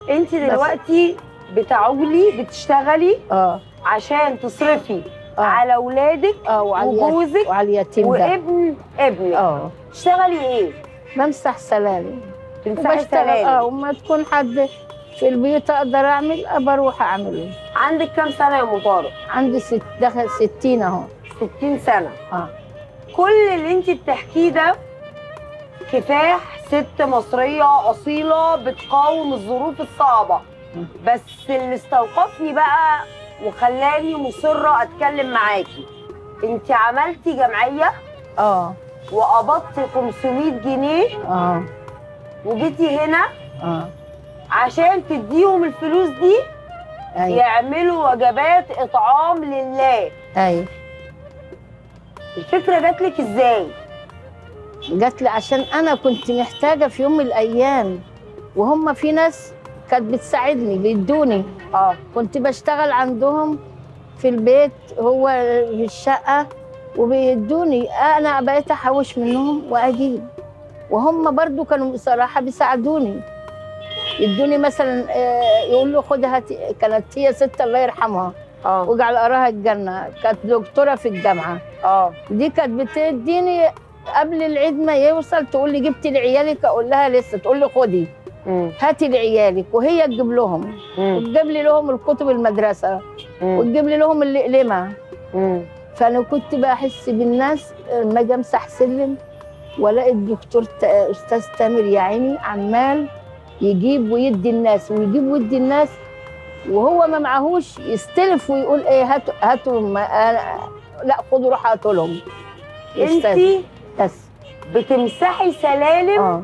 انت دلوقتي بتعولي بتشتغلي اه عشان تصرفي آه. على اولادك اه وعلى اليت- وجوزك وعلى اليتيم ده وابن ابنك اه تشتغلي ايه؟ بمسح سلالم تمسحي وبشتغل اه سلالم وما تكون حد في البيت اقدر اعمل بروح اعمله عندك كام سنه يا ام طارق؟ عندي ست دخل 60 اهو 60 سنه اه كل اللي انت بتحكيه ده كفاح ست مصريه اصيله بتقاوم الظروف الصعبه بس اللي استوقفني بقى وخلاني مصره اتكلم معاكي انت عملتي جمعيه اه وقبضتي 500 جنيه اه وجيتي هنا اه عشان تديهم الفلوس دي ايوه يعملوا وجبات اطعام لله ايوه الفكره جات لك ازاي جات لي عشان انا كنت محتاجه في يوم من الايام وهم في ناس كانت بتساعدني بيدوني اه كنت بشتغل عندهم في البيت هو في الشقه وبيدوني انا بقيت احوش منهم واجيب وهم برضو كانوا بصراحه بيساعدوني يدوني مثلا آه، يقول له خد هاتي كانت هي ست الله يرحمها اه واجعل قراها الجنه كانت دكتوره في الجامعه اه دي كانت بتديني قبل العيد ما يوصل تقول لي جبتي لعيالك اقول لها لسه تقول لي خدي مم. هاتي لعيالك وهي تجيب لهم مم. وتجيب لي لهم الكتب المدرسه مم. وتجيب لي لهم الاقلمه مم. فانا كنت بحس بالناس لما اجي امسح سلم والاقي الدكتور تا- استاذ تامر يا عيني عمال يجيب ويدي الناس ويجيب ويدي الناس وهو ما معهوش يستلف ويقول ايه هاتوا هاتوا ما أنا لا خدوا روح هاتوا لهم أستاذ. انت بس بتمسحي سلالم اه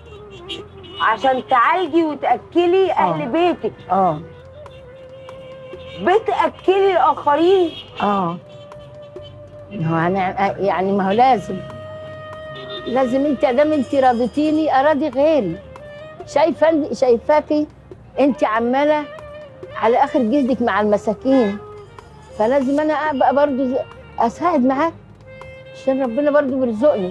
عشان تعالجي وتاكلي اهل آه. بيتك اه بتاكلي الاخرين اه ما هو أنا يعني ما هو لازم لازم انت ادام انت راضيتيني اراضي غيري شايفه شايفاكي انت عماله على اخر جهدك مع المساكين فلازم انا ابقى برضو ز- اساعد معاك عشان ربنا برضو بيرزقني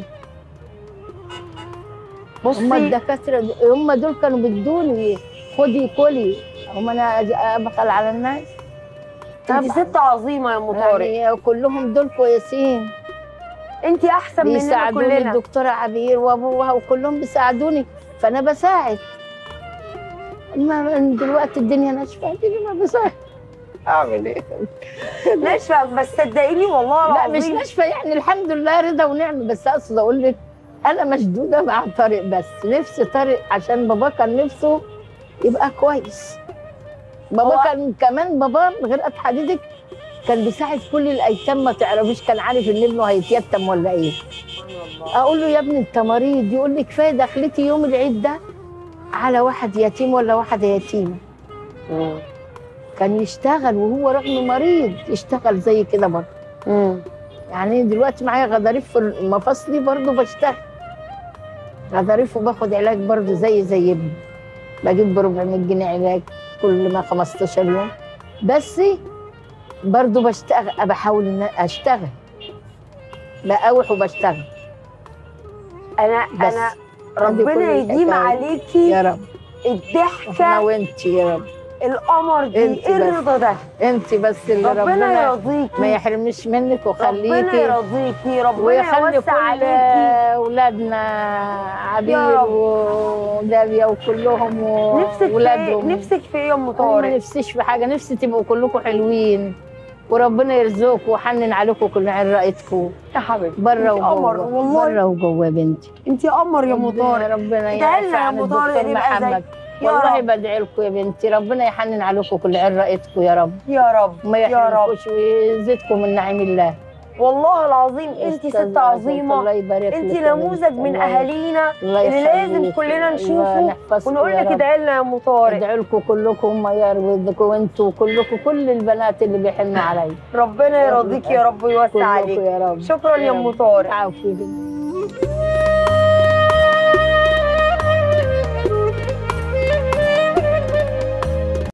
هم بصي الدكاتره د- هم دول كانوا بيدوني خدي كلي هم انا أج- ابخل على الناس انت ست عظيمه يا ام طارق يعني كلهم دول كويسين انت احسن مننا بيساعدوني كلنا الدكتوره عبير وابوها وكلهم بيساعدوني فانا بساعد ما دلوقتي الدنيا ناشفه الدنيا ما بساعد اعمل ايه؟ ناشفه بس صدقيني والله لا مش العظيم ناشفه يعني الحمد لله رضا ونعمه بس اقصد اقول لك انا مشدوده مع طارق بس نفسي طارق عشان بابا كان نفسه يبقى كويس بابا هو- كان كمان بابا من غير قطع حديدك كان بيساعد كل الايتام ما تعرفيش كان عارف ان ابنه هيتيتم ولا ايه اقول له يا ابني انت مريض يقول لي كفايه دخلتي يوم العيد ده على واحد يتيم ولا واحده يتيمه مم. كان يشتغل وهو رغم مريض يشتغل زي كده برضه مم. يعني دلوقتي معايا غضاريف في مفاصلي برضه بشتغل غضاريف وباخد علاج برضه زي زي ابني بجيب ب 400 جنيه علاج كل ما 15 يوم بس برضه بشتغل بحاول ان اشتغل بقاوح وبشتغل انا بس انا عندي كل ربنا يديم الحكاية. عليكي يا رب احنا الضحكه وانت يا رب القمر دي انت ايه بس. الرضا ده انت بس اللي ربنا ربنا, ما يرضيكي يحرمنيش منك ربنا وخليكي يرضيكي ربنا ويخلي يوسع كل عليكي اولادنا يا عبير رب. وداليا وكلهم نفسك في ايه واولادهم نفسك في ايه يا ام ما طارق نفسيش في حاجه نفسي تبقوا كلكم حلوين وربنا يرزقكم ويحنن عليكم كل عين رأيتكم يا حبيبتي بره انت قمر وجوه والله بره وجوه يا بنتي انت يا قمر يا ام ربنا- طارق ربنا ادعي لنا يعفى يا عن ام طارق الدكتور نبقى زي محمد يا والله رب بدعي لكم يا بنتي ربنا يحنن عليكم كل عين رأيتكم يا رب يا رب وما يا رب يحرمكوش ويزيدكم من نعيم الله والله العظيم انت أستاذ ست عزيز، عظيمه الله يبارك انت لك يا نموذج بنتي. من الله- اهالينا الله اللي لازم يخليك. كلنا أيوة، نشوفه نحفظكم ونقول يا لك رب. ادعي لنا يا ام طارق ادعي لكم كلكم يا رب وانتوا كلكم كل البنات اللي بيحنوا علي ربنا يرضيك يا رب ويوسع كلكم عليك يا رب شكرا يا ام طارق عفوا يا بنتي